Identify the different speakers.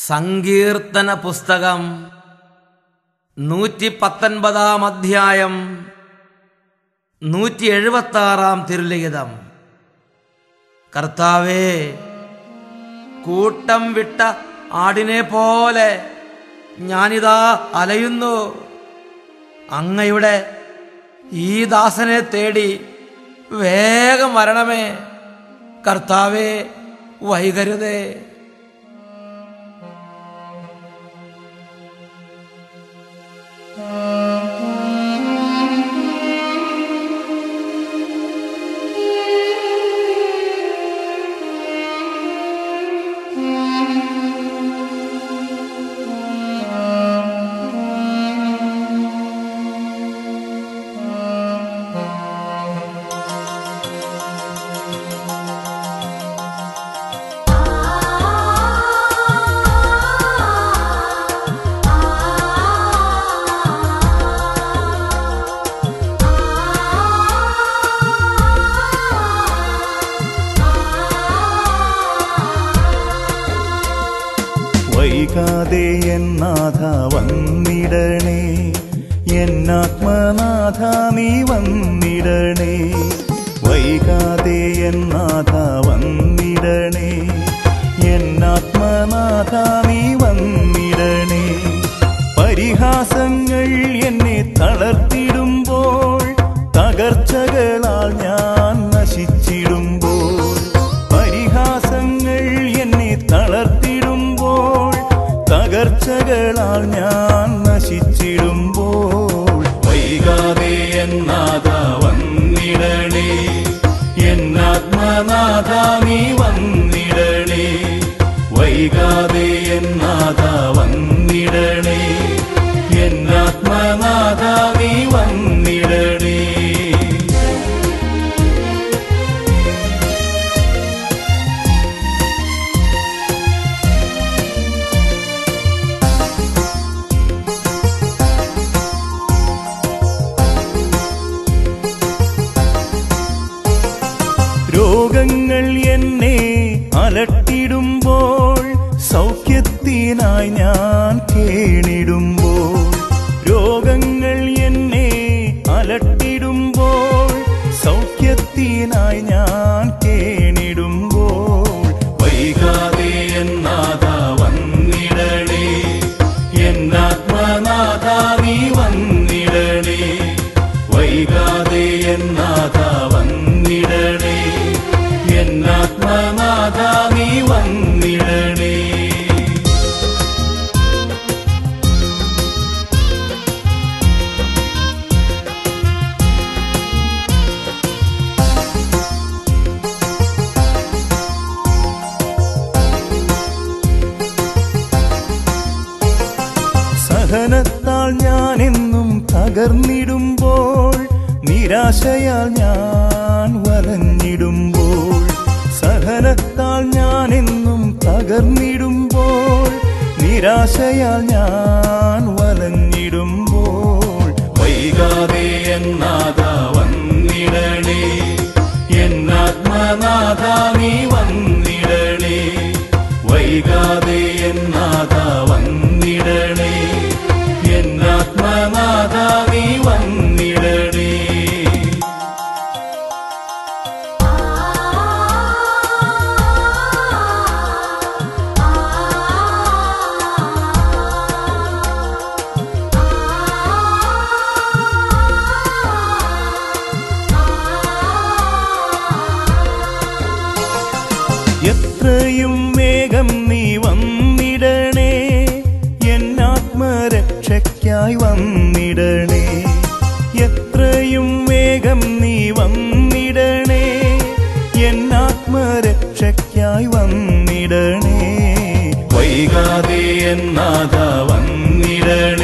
Speaker 1: സങ്കീർത്തന പുസ്തകം നൂറ്റി പത്തൊൻപതാം അധ്യായം നൂറ്റി എഴുപത്തി ആറാം തിരുലിഖിതം കർത്താവേ കൂട്ടം വിട്ട ആടിനെ പോലെ ഞാനിതാ അലയുന്നു അങ്ങയുടെ ഈ ദാസനെ തേടി വേഗം വരണമേ കർത്താവേ വൈകരുതേ
Speaker 2: വൈകാതെ എന്നാഥ വന്നിടണേ എന്നാത്മനാഥ നീ വന്നിടണേ വൈകാതെ എന്നാഥ വന്നിടണേ എന്നാത്മനാഥ നീ വന്നിടണേ പരിഹാസങ്ങൾ എന്നെ തളർത്തിടുമ്പോൾ തകർച്ചകളാൽ ഞാൻ നശിച്ചിടുമ്പോൾ പരിഹാസങ്ങൾ എന്നെ തളർത്തിടുമ്പോൾ തകർച്ചകളാൽ ഞാൻ നശിച്ചിടുമ്പോൾ വൈകാതെ എന്നാഥ വന്നിടണേ എന്നാത്മനാഥ നീ വന്നിടണേ വൈകാതെ എന്നാഥ വന്നിടണേ എന്നാത്മനാഥ നീ വന്നിടണേ രോഗങ്ങൾ എന്നെ അലട്ടിടുമ്പോൾ സൗഖ്യത്തിനായി ഞാൻ കേണിടുമ്പോൾ രോഗങ്ങൾ എന്നെ അലട്ടിടുമ്പോൾ സൗഖ്യത്തിനായി ഞാൻ കേണിടുമ്പോൾ വൈകാതെ എന്നാഥ വന്നിടണേ എന്നാത്മനാഥ നീ വന്നിടണേ വൈകാതെ എന്നാഥ വന്നിടണേ എന്നാത്മനാഥ നീ വന്നിടണേ സഹനത്താൽ ഞാൻ എന്നും തകർന്നിടുമ്പോൾ നിരാശയാൽ ഞാൻ വലഞ്ഞിടുമ്പോൾ സഹനത്താൽ ഞാൻ എന്നും തകർന്നിടുമ്പോൾ നിരാശയാൽ ഞാൻ വലഞ്ഞിടുമ്പോൾ വൈകാതെ എന്നാഥ വന്നിടണേ എന്നാത്മനാഥ നീ വന്നിടണേ വൈകാതെ എന്നാഥ വന്നിടണേ എന്നാത്മനാഥ നീ വന്നിടണേ എത്രയും വേഗം നീ വന്നിടണേ എന്നാത്മരക്ഷയ്ക്കായി വന്നിടണേ എത്രയും വേഗം നീ വന്നിടണേ എന്നാത്മരക്ഷയ്ക്കായി വന്നിടണേ വൈകാതെ എന്നാഥ വന്നിടണേ